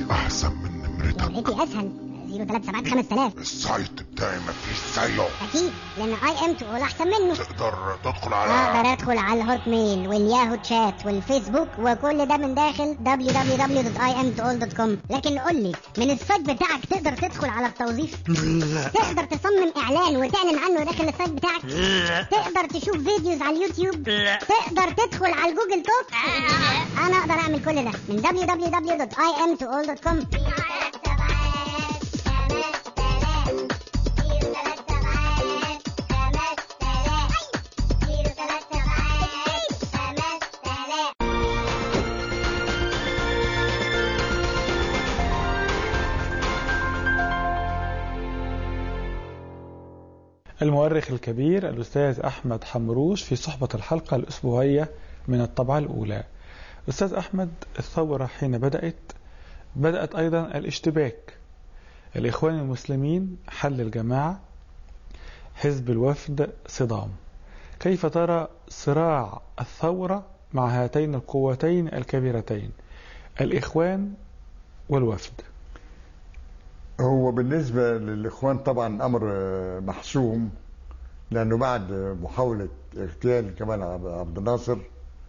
احسن من نمرتك نمرتي اسهل 037 5000 السايت بتاعي مفيش زيه اكيد لان اي ام تقول احسن منه تقدر تدخل على اقدر ادخل على الهوت ميل والياهو تشات والفيسبوك وكل ده من داخل www.imtool.com لكن قول لي من السايت بتاعك تقدر تدخل على التوظيف تقدر تصمم اعلان وتعلن عنه داخل السايت بتاعك تقدر تشوف فيديوز على اليوتيوب تقدر تدخل على الجوجل توك انا اقدر اعمل كل ده من www.imtool.com المؤرخ الكبير الأستاذ أحمد حمروش في صحبة الحلقة الأسبوعية من الطبعة الأولى أستاذ أحمد الثورة حين بدأت بدأت أيضا الاشتباك الإخوان المسلمين حل الجماعة حزب الوفد صدام كيف ترى صراع الثورة مع هاتين القوتين الكبيرتين الإخوان والوفد هو بالنسبة للإخوان طبعا أمر محسوم لأنه بعد محاولة اغتيال كمال عبد الناصر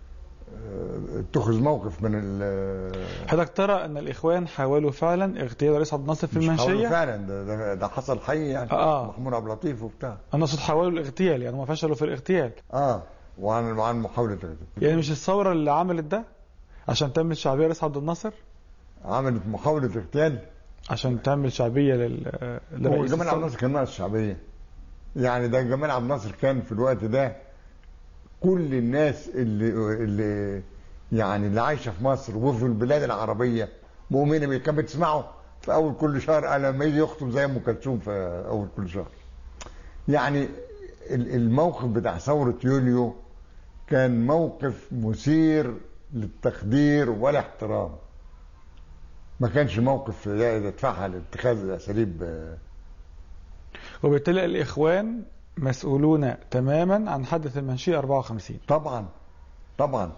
اتخذ موقف من ال حضرتك ترى أن الإخوان حاولوا فعلا اغتيال رئيس عبد الناصر في مش حاولوا المنشية فعلا ده, ده, ده حصل حي يعني آه. محمود عبد اللطيف وبتاع أنا أقصد حاولوا الاغتيال يعني هم فشلوا في الاغتيال اه وعن وعن محاولة اغتيال يعني مش الثورة اللي عملت ده عشان تعمل شعبية رئيس عبد الناصر عملت محاولة اغتيال عشان تعمل شعبية لل... هو لرئيس جمال عبد الثورة. الناصر كان ناقص شعبية يعني ده جمال عبد الناصر كان في الوقت ده كل الناس اللي اللي يعني اللي عايشه في مصر وفي البلاد العربيه مؤمنه بيه كانت بتسمعه في اول كل شهر لما يجي يخطب زي ام كلثوم في اول كل شهر. يعني ال- الموقف بتاع ثوره يوليو كان موقف مثير للتقدير والاحترام. ما كانش موقف يدفعها لاتخاذ اساليب آه، وبالتالي الإخوان مسؤولون تماما عن حدث المنشية 54 طبعا طبعا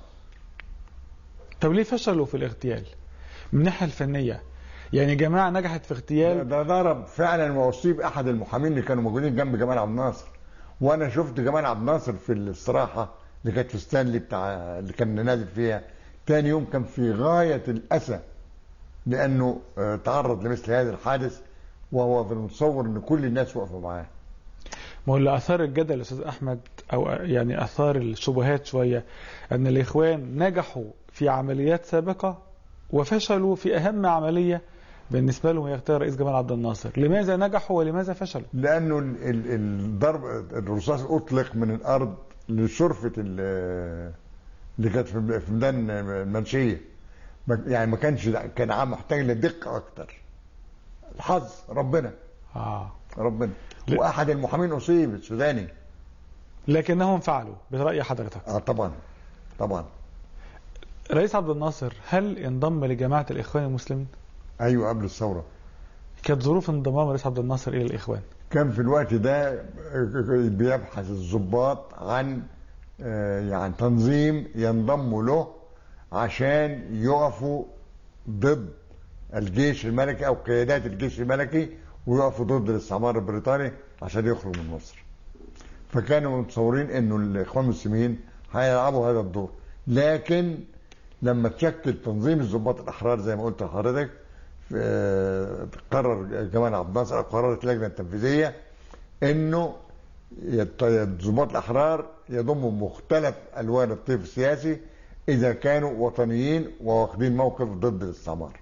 طب ليه فشلوا في الاغتيال من الناحية الفنية يعني جماعة نجحت في اغتيال ده ضرب فعلا واصيب احد المحامين اللي كانوا موجودين جنب جمال عبد الناصر وانا شفت جمال عبد الناصر في الاستراحه اللي كانت في ستانلي بتاع اللي كان نازل فيها تاني يوم كان في غايه الاسى لانه آه، تعرض لمثل هذا الحادث وهو في المتصور ان كل الناس واقفه معاه ما هو اللي أثار الجدل يا أستاذ أحمد أو يعني أثار الشبهات شوية أن الإخوان نجحوا في عمليات سابقة وفشلوا في أهم عملية بالنسبة لهم هي اغتيال رئيس جمال عبد الناصر لماذا نجحوا ولماذا فشلوا لانه ال- ال- الضرب الرصاص اطلق من الارض لشرفه ال- اللي كانت في في ميدان المنشيه ما- يعني ما كانش كان عام محتاج لدقه اكتر الحظ ربنا آه. ربنا ل- واحد المحامين اصيب السوداني لكنهم فعلوا برأي حضرتك اه طبعا طبعا رئيس عبد الناصر هل انضم لجماعة الإخوان المسلمين؟ ايوه قبل الثوره كانت ظروف انضمام رئيس عبد الناصر إلى الإخوان كان في الوقت ده بيبحث الضباط عن آه، يعني تنظيم ينضموا له عشان يقفوا ضد الجيش الملكي او قيادات الجيش الملكي ويقفوا ضد الاستعمار البريطاني عشان يخرجوا من مصر. فكانوا متصورين انه الاخوان المسلمين هيلعبوا هذا الدور لكن لما تشكل تنظيم الضباط الاحرار زي ما قلت لحضرتك آه، قرر جمال عبد الناصر او قررت اللجنه التنفيذيه انه يت- الضباط الاحرار يضموا مختلف الوان الطيف السياسي اذا كانوا وطنيين وواخدين موقف ضد الاستعمار.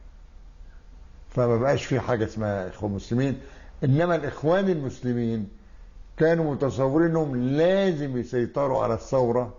فما بقاش في حاجه اسمها اخوان مسلمين انما الاخوان المسلمين كانوا متصورين انهم لازم يسيطروا على الثوره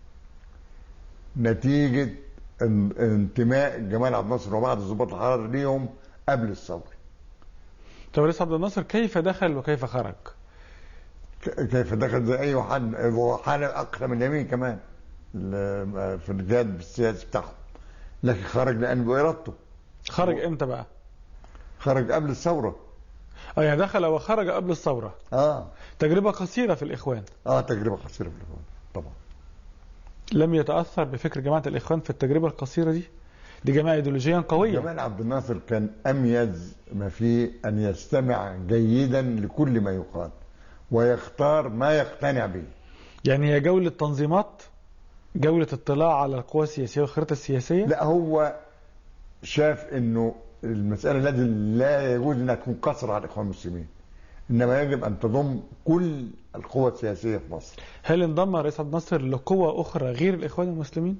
نتيجه ان- انتماء جمال عبد الناصر وبعض الضباط الاحرار ليهم قبل الثوره. طب رئيس عبد الناصر كيف دخل وكيف خرج؟ ك- كيف دخل زي اي واحد هو حالة اقصى من اليمين كمان ال- في الجهاد السياسي بتاعهم لكن خرج لان بارادته خرج امتى بقى؟ خرج قبل الثوره اه يعني دخل وخرج قبل الثورة اه تجربة قصيرة في الإخوان اه تجربه قصيره في الاخوان طبعا لم يتأثر بفكر جماعة الإخوان في التجربة القصيرة دي دي جماعة ايديولوجيا قوية جمال عبد الناصر كان اميز ما فيه ان يستمع جيدا لكل ما يقال ويختار ما يقتنع به يعني هي جولة تنظيمات جولة اطلاع على القوى السياسية والخريطة السياسية لا هو شاف انه المساله لازم لا يجوز انها تكون قصر على الاخوان المسلمين انما يجب ان تضم كل القوى السياسيه في مصر هل انضم الرئيس عبد الناصر لقوى أخرى غير الإخوان المسلمين؟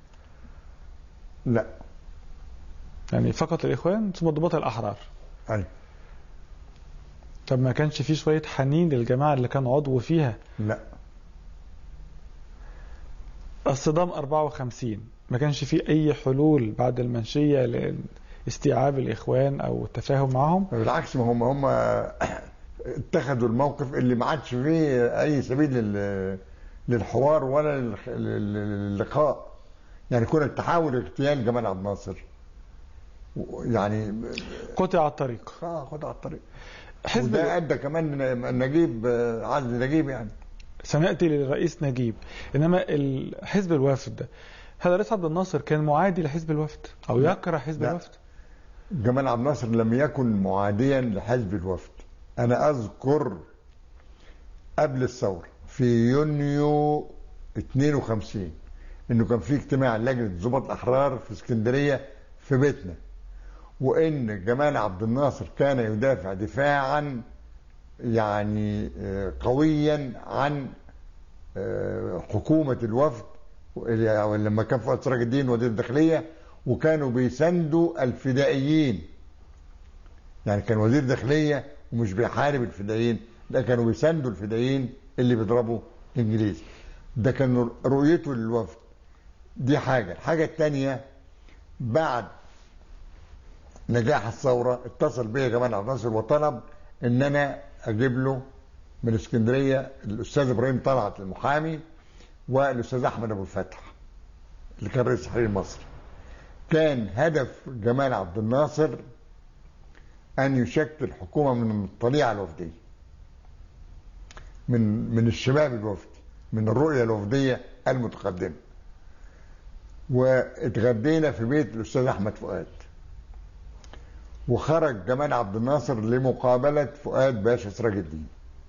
لا يعني فقط الإخوان ثم ضباط الأحرار أي. طب ما كانش في شوية حنين للجماعة اللي كان عضو فيها لا الصدام 54 ما كانش في أي حلول بعد المنشية لاستيعاب الإخوان أو التفاهم معهم بالعكس ما هم هم اتخذوا الموقف اللي ما عادش فيه اي سبيل لل- للحوار ولا للخ- لل- للقاء يعني كون التحاول اغتيال جمال عبد الناصر و- يعني قطع الطريق اه خد على الطريق حزب وده ادى كمان نجيب آه، عزل نجيب يعني سنأتي للرئيس نجيب إنما ال- حزب الوفد هل الرئيس عبد الناصر كان معادي لحزب الوفد أو لا. يكره حزب لا. الوفد جمال عبد الناصر لم يكن معاديا لحزب الوفد انا اذكر قبل الثوره في يونيو 52 انه كان في اجتماع لجنه ضباط الاحرار في اسكندريه في بيتنا وان جمال عبد الناصر كان يدافع دفاعا يعني آه، قويا عن آه، حكومه الوفد لما كان فؤاد سراج الدين وزير الداخليه وكانوا بيساندوا الفدائيين يعني كان وزير داخليه ومش بيحارب الفدائيين ده كانوا بيساندوا الفدائيين اللي بيضربوا الانجليز ده كان رؤيته للوفد دي حاجه الحاجه الثانيه بعد نجاح الثوره اتصل بيا جمال عبد الناصر وطلب ان انا اجيب له من اسكندريه الاستاذ ابراهيم طلعت المحامي والاستاذ احمد ابو الفتح اللي كان رئيس تحرير مصر كان هدف جمال عبد الناصر ان يشكل حكومه من الطليعه الوفديه من من الشباب الوفدي من الرؤيه الوفديه المتقدمه واتغدينا في بيت الاستاذ احمد فؤاد وخرج جمال عبد الناصر لمقابله فؤاد باشا سراج الدين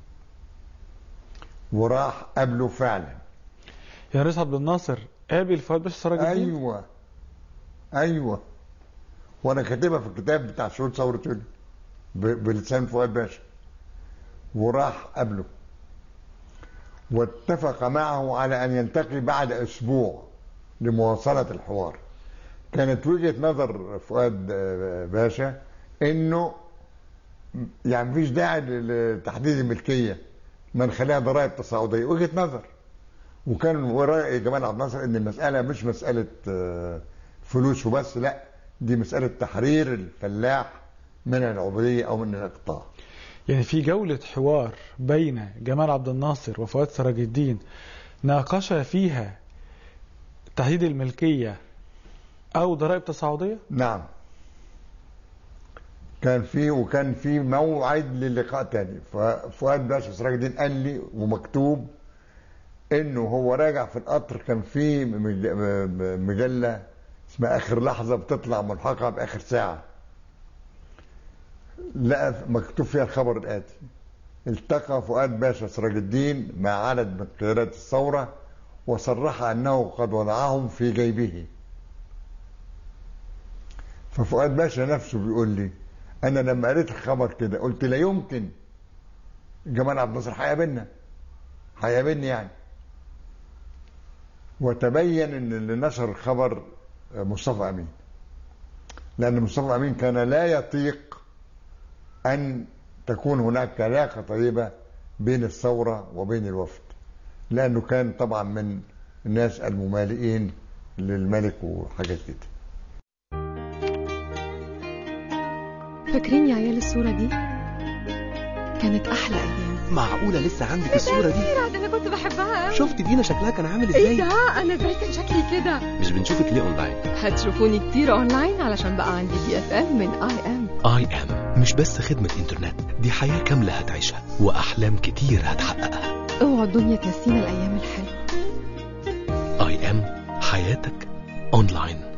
وراح قابله فعلا يعني الرئيس عبد الناصر قابل فؤاد باشا سراج الدين ايوه ايوه وانا كاتبها في الكتاب بتاع شهود ثوره يوليو ب- بلسان فؤاد باشا وراح قبله واتفق معه على ان يلتقي بعد اسبوع لمواصله الحوار كانت وجهه نظر فؤاد آه، باشا انه يعني مفيش داعي لتحديد الملكيه ما نخليها ضرائب تصاعديه وجهه نظر وكان وراء جمال عبد الناصر ان المساله مش مساله آه، فلوس وبس لا دي مساله تحرير الفلاح من العبوديه او من الاقطاع يعني في جولة حوار بين جمال عبد الناصر وفؤاد سراج الدين ناقش فيها تحديد الملكية أو ضرائب تصاعدية نعم كان في وكان في موعد للقاء تاني ففؤاد باشا سراج الدين قال لي ومكتوب انه هو راجع في القطر كان في مج- م- مجله اسمها اخر لحظه بتطلع ملحقه باخر ساعه لقى مكتوب فيها الخبر الاتي التقى فؤاد باشا سراج الدين مع عدد من قيادات الثوره وصرح انه قد وضعهم في جيبه ففؤاد باشا نفسه بيقول لي انا لما قريت الخبر كده قلت لا يمكن جمال عبد الناصر هيقابلنا هيقابلني يعني وتبين ان اللي نشر الخبر مصطفى امين لان مصطفى امين كان لا يطيق ان تكون هناك علاقه طيبه بين الثوره وبين الوفد لانه كان طبعا من الناس الممالئين للملك وحاجات كده فاكرين يا عيال الصورة دي؟ كانت أحلى أيام معقولة لسه عندك الصورة دي ده أنا كنت بحبها أوي شفت دينا شكلها كان عامل إيه ازاي ده؟ أنا إزاي كان شكلي كده؟ مش بنشوفك ليه اونلاين هتشوفوني كتير أونلاين علشان بقى عندي بي اف ام من اي ام اي ام مش بس خدمة انترنت دي حياة كاملة هتعيشها واحلام كتير هتحققها اوعوا الدنيا تنسينا الأيام الحلوة اي ام حياتك اونلاين